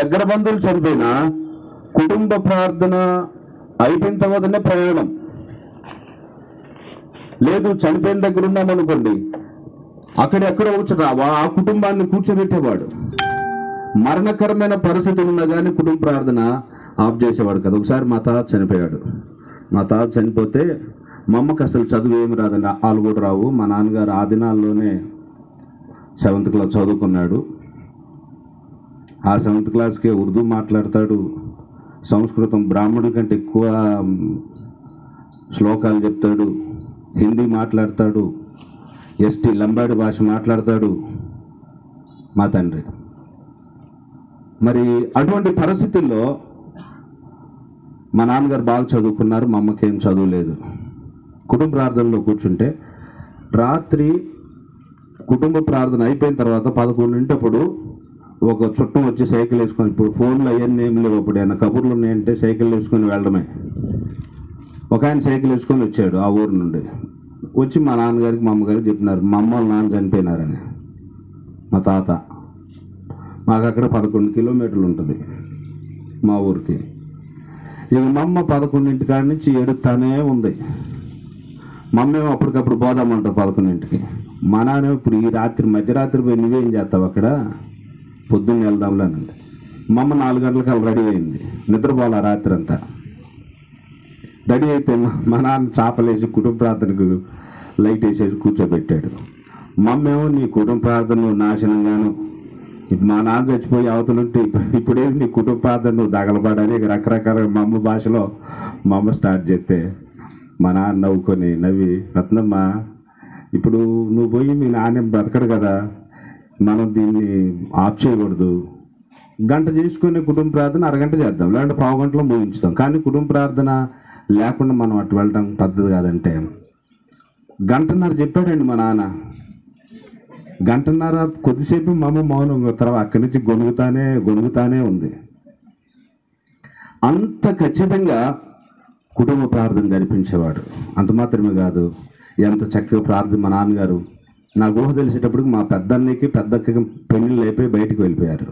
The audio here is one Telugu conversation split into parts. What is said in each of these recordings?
దగ్గర బంధువులు చనిపోయినా కుటుంబ ప్రార్థన అయిపోయిన తర్వాతనే ప్రయాణం లేదు చనిపోయిన దగ్గర ఉన్నామనుకోండి అక్కడెక్కడ వచ్చరావా ఆ కుటుంబాన్ని కూర్చోబెట్టేవాడు మరణకరమైన పరిస్థితి ఉన్నా కానీ కుటుంబ ప్రార్థన ఆఫ్ చేసేవాడు కదా ఒకసారి మా తాత చనిపోయాడు మా తాత చనిపోతే మా అమ్మకి అసలు చదువు ఏమి రాదండి వాళ్ళు కూడా రావు మా నాన్నగారు ఆ దినాల్లోనే సెవెంత్ క్లాస్ చదువుకున్నాడు ఆ సెవెంత్ క్లాస్కే ఉర్దూ మాట్లాడతాడు సంస్కృతం బ్రాహ్మణుడి కంటే ఎక్కువ మ్, శ్లోకాలు చెప్తాడు హిందీ మాట్లాడతాడు ఎస్టీ లంబాడి భాష మాట్లాడతాడు మా తండ్రి మరి అటువంటి పరిస్థితుల్లో మా నాన్నగారు బాగా చదువుకున్నారు మా అమ్మకి ఏం చదువు లేదు కుటుంబ ప్రార్థనలో కూర్చుంటే రాత్రి కుటుంబ ప్రార్థన అయిపోయిన తర్వాత పదకొండింటప్పుడు ఒక చుట్టం వచ్చి సైకిల్ వేసుకొని ఇప్పుడు ఫోన్లో అవన్నీ ఏం లేవు అప్పుడు ఆయన కబుర్లు ఉన్నాయంటే సైకిల్ వేసుకొని వెళ్ళడమే ఒక ఆయన సైకిల్ వేసుకొని వచ్చాడు ఆ ఊరు నుండి వచ్చి మా నాన్నగారికి మా అమ్మగారికి చెప్పినారు మా అమ్మ వాళ్ళ నాన్న చనిపోయినారని మా తాత మాకు అక్కడ పదకొండు కిలోమీటర్లు ఉంటుంది మా ఊరికి ఇక మా అమ్మ పదకొండింటి కాడి నుంచి ఎడుతానే ఉంది మా అమ్మ ఏమో అప్పటికప్పుడు పోదామంటారు పదకొండింటికి మా నాన్న ఇప్పుడు ఈ రాత్రి మధ్యరాత్రి పోయి నువ్వేం చేస్తావు అక్కడ పొద్దున్న వెళ్దాంలేనండి మా అమ్మ నాలుగు గంటలకు రెడీ అయింది నిద్రపోలే రాత్రి అంతా రెడీ అయితే మా- మా నాన్న చేపలేసి కుటుంబ ప్రార్థనకు లైట్ వేసేసి కూర్చోబెట్టాడు మా అమ్మేమో నీ కుటుంబ ప్రార్థన నువ్వు నాశనంగాను ఇప్పుడు మా నాన్న చచ్చిపోయి అవతలుంటే ఇప్పు- ఇప్పుడేది నీ కుటుంబ ప్రార్థన నువ్వు దగలపడని ఇక రకరకాల మా అమ్మ భాషలో మా అమ్మ స్టార్ట్ చేస్తే మా నాన్న నవ్వుకొని నవ్వి రత్నమ్మ ఇప్పుడు నువ్వు పోయి మీ నాన్న బ్రతకడు కదా మనం దీన్ని ఆఫ్ చేయకూడదు గంట చేసుకునే కుటుంబ ప్రార్థన అరగంట చేద్దాం లేదంటే పావు గంటలో ముగించుతాం కానీ కుటుంబ ప్రార్థన లేకుండా మనం అటు వెళ్ళడం పద్ధతి కాదంటే గంటన్నర చెప్పాడండి మా నాన్న గంటన్నర కొద్దిసేపు మా అమ్మ మౌనం తర్వాత అక్కడి నుంచి గొణుగుతానే గొణుగుతానే ఉంది అంత ఖచ్చితంగా కుటుంబ ప్రార్థన జరిపించేవాడు అంత మాత్రమే కాదు ఎంత చక్కగా ప్రార్థన మా నాన్నగారు నా ఊహ తెలిసేటప్పటికి మా పెద్దన్నకి పెద్దక్కకి పెళ్ళిళ్ళు అయిపోయి బయటికి వెళ్ళిపోయారు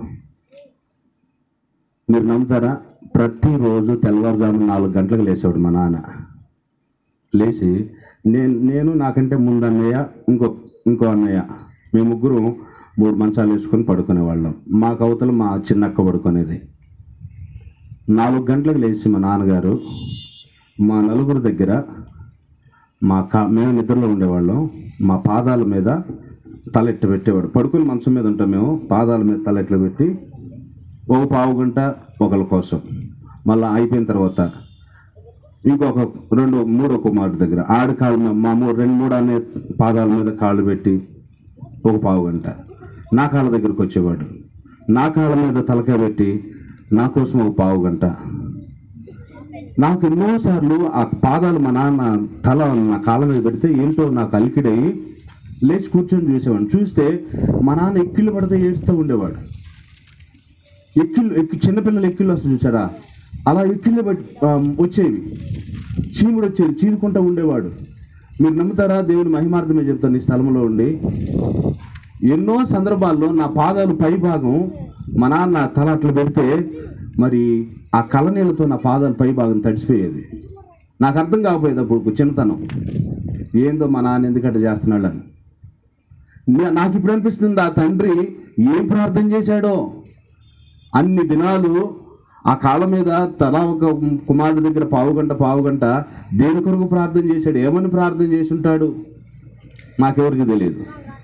మీరు నమ్ముతారా ప్రతిరోజు తెల్లవారుజామున నాలుగు గంటలకు లేచేవాడు మా నాన్న లేచి నేను నేను నాకంటే ముందు అన్నయ్య ఇంకో ఇంకో అన్నయ్య మేము ముగ్గురు మూడు మంచాలు వేసుకొని పడుకునేవాళ్ళం మాకు అవతల మా చిన్నక్క పడుకునేది నాలుగు గంటలకు లేచి మా నాన్నగారు మా నలుగురు దగ్గర మా కా మేము నిద్రలో ఉండేవాళ్ళం మా పాదాల మీద తలెట్టు పెట్టేవాడు పడుకుని మంచం మీద ఉంటాం మేము పాదాల మీద తలెట్లు పెట్టి ఒక పావు గంట ఒకరి కోసం మళ్ళీ అయిపోయిన తర్వాత ఇంకొక రెండు మూడో కుమారుడు దగ్గర ఆడి కాళ్ళ మీద మా మూడు రెండు మూడు అనే పాదాల మీద కాళ్ళు పెట్టి ఒక పావు గంట నా కాళ్ళ దగ్గరికి వచ్చేవాడు నా కాళ్ళ మీద తలకాయ పెట్టి నా కోసం ఒక పావు గంట నాకు ఎన్నోసార్లు ఆ పాదాలు మా నాన్న తల నా కాళ్ళ మీద పెడితే ఏంటో నాకు అలికిడయి లేచి కూర్చొని చూసేవాడిని చూస్తే మా నాన్న ఎక్కిళ్ళు పడితే ఏడుస్తూ ఉండేవాడు ఎక్కిళ్ళు ఎక్కి చిన్నపిల్లలు ఎక్కిళ్ళు వస్తుంది చూసారా అలా ఎక్కిళ్ళు బట్టి ఆ, వచ్చేవి చీముడు వచ్చేది చీరుకుంటూ ఉండేవాడు మీరు నమ్ముతారా దేవుని మహిమార్థమే చెప్తాను ఈ స్థలంలో ఉండి ఎన్నో సందర్భాల్లో నా పాదాలు పై భాగం మా నాన్న తల అట్లా పెడితే మరి ఆ కళ్ళనీళ్ళతో నా పాదాలు పై భాగం తడిసిపోయేది నాకు అర్థం కాకపోయేది అప్పుడు చిన్నతనం ఏందో మా నాన్న ఎందుకంటే చేస్తున్నాడు అని నే- నాకు ఇప్పుడు అనిపిస్తుంది ఆ తండ్రి ఏం ప్రార్థన చేశాడో అన్ని దినాలు ఆ కాళ్ళ మీద తలా ఒక కుమారుడి దగ్గర పావు గంట పావు గంట దేని కొరకు ప్రార్థన చేశాడు ఏమని ప్రార్థన చేసి ఉంటాడు మాకెవరికి తెలియదు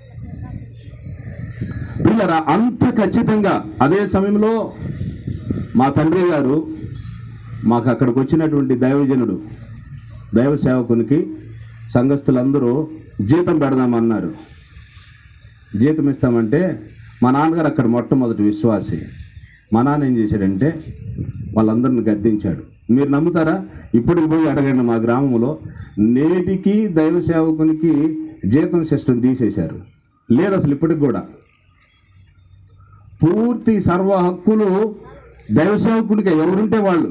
పిల్లరా అంత ఖచ్చితంగా అదే సమయంలో మా తండ్రి గారు మాకు అక్కడికి వచ్చినటువంటి దైవజనుడు దైవ సేవకునికి సంఘస్థులందరూ జీతం పెడదామన్నారు జీతం ఇస్తామంటే మా నాన్నగారు అక్కడ మొట్టమొదటి విశ్వాసి మా నాన్న ఏం చేశాడంటే వాళ్ళందరిని గద్దించాడు మీరు నమ్ముతారా ఇప్పటికి పోయి అడగండి మా గ్రామంలో నేటికి దైవ సేవకునికి జీతం సిస్టమ్ తీసేశారు లేదు అసలు ఇప్పటికి కూడా పూర్తి సర్వ హక్కులు దైవ సేవకునికి ఎవరుంటే వాళ్ళు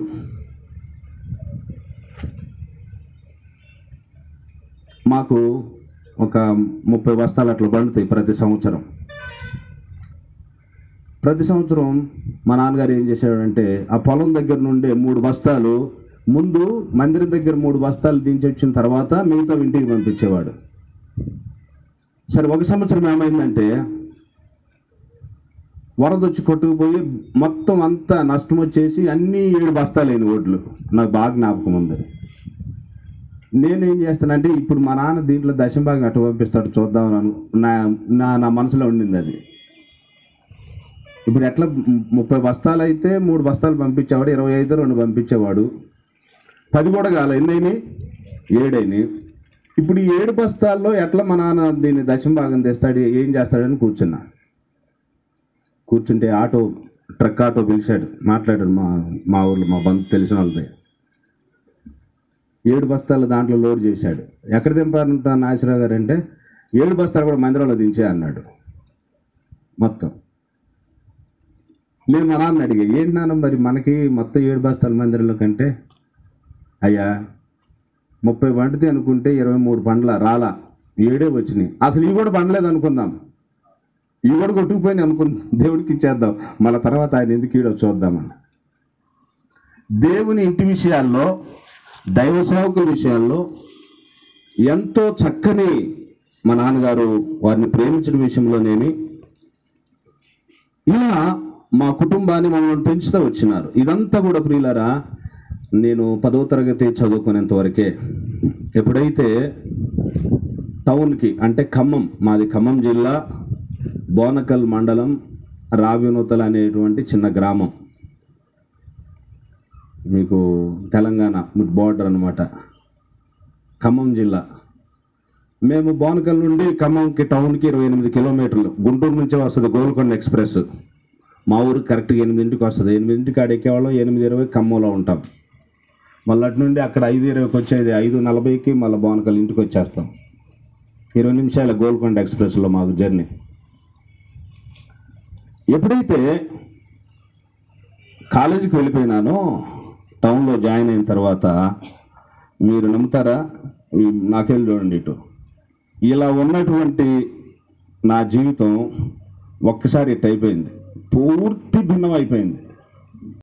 మాకు ఒక ముప్పై బస్తాలు అట్లా పండుతాయి ప్రతి సంవత్సరం ప్రతి సంవత్సరం మా నాన్నగారు ఏం చేసేవాడంటే ఆ పొలం దగ్గర నుండి మూడు బస్తాలు ముందు మందిరం దగ్గర మూడు బస్తాలు దించి వచ్చిన తర్వాత మిగతా ఇంటికి పంపించేవాడు సరే ఒక సంవత్సరం ఏమైందంటే వరద వచ్చి కొట్టుకుపోయి మొత్తం అంతా నష్టం వచ్చేసి అన్నీ ఏడు బస్తాలైన ఓట్లు నాకు బాగా జ్ఞాపకం ఉంది నేనేం చేస్తానంటే ఇప్పుడు మా నాన్న దీంట్లో దశం భాగం అటు పంపిస్తాడు చూద్దామని అను నా నా నా మనసులో ఉండింది అది ఇప్పుడు ఎట్లా ము- ముప్పై బస్తాలు అయితే మూడు బస్తాలు పంపించేవాడు ఇరవై ఐదు రెండు పంపించేవాడు పది కూడా కాల ఎన్నైనాయి ఏడైనాయి ఇప్పుడు ఈ ఏడు బస్తాల్లో ఎట్లా మా నాన్న దీన్ని దశం భాగం తెస్తాడు ఏం చేస్తాడని కూర్చున్నా కూర్చుంటే ఆటో ట్రక్ ఆటో పిలిచాడు మాట్లాడాడు మా మా ఊర్లో మా బంధు తెలిసిన వాళ్ళది ఏడు బస్తాలు దాంట్లో లోడ్ చేశాడు ఎక్కడ దింపారంట నాగేశ్వరరావు గారు అంటే ఏడు బస్తాలు కూడా మందిరంలో దించే అన్నాడు మొత్తం నేను మా నాన్న అడిగా ఏంటి నాన్న మరి మనకి మొత్తం ఏడు బస్తాల మందిరంలో కంటే అయ్యా ముప్పై పండితే అనుకుంటే ఇరవై మూడు పండ్ల రాలా ఏడే వచ్చినాయి అసలు ఇవి కూడా పండలేదు అనుకుందాం ఇవి కూడా కొట్టుకుపోయినాయి అనుకుందాం దేవుడికి ఇచ్చేద్దాం మళ్ళీ తర్వాత ఆయన ఎందుకు ఈడో చూద్దామని దేవుని ఇంటి విషయాల్లో దైవ సేవకుల విషయాల్లో ఎంతో చక్కని మా నాన్నగారు వారిని ప్రేమించిన విషయంలోనేమి ఇలా మా కుటుంబాన్ని మమ్మల్ని పెంచుతూ వచ్చినారు ఇదంతా కూడా ప్రియులారా నేను పదో తరగతి చదువుకునేంత వరకే ఎప్పుడైతే టౌన్కి అంటే ఖమ్మం మాది ఖమ్మం జిల్లా బోనకల్ మండలం రావినూతల అనేటువంటి చిన్న గ్రామం మీకు తెలంగాణ బార్డర్ అనమాట ఖమ్మం జిల్లా మేము బోనకల్ నుండి ఖమ్మంకి టౌన్కి ఇరవై ఎనిమిది కిలోమీటర్లు గుంటూరు నుంచే వస్తుంది గోల్కొండ ఎక్స్ప్రెస్ మా ఊరికి కరెక్ట్గా ఎనిమిదింటికి వస్తుంది ఎనిమిదింటికి ఆడ ఎక్కేవాళ్ళం ఎనిమిది ఇరవై ఖమ్మంలో ఉంటాం మళ్ళీ అటు నుండి అక్కడ ఐదు ఇరవైకి వచ్చేది ఐదు నలభైకి మళ్ళీ బోనకల్ ఇంటికి వచ్చేస్తాం ఇరవై నిమిషాల గోల్కొండ ఎక్స్ప్రెస్లో మాకు జర్నీ ఎప్పుడైతే కాలేజీకి వెళ్ళిపోయినానో టౌన్లో జాయిన్ అయిన తర్వాత మీరు నమ్ముతారా ఈ నాకెళ్ళి చూడండి ఇటు ఇలా ఉన్నటువంటి నా జీవితం ఒక్కసారి ఇట్ అయిపోయింది పూర్తి భిన్నం అయిపోయింది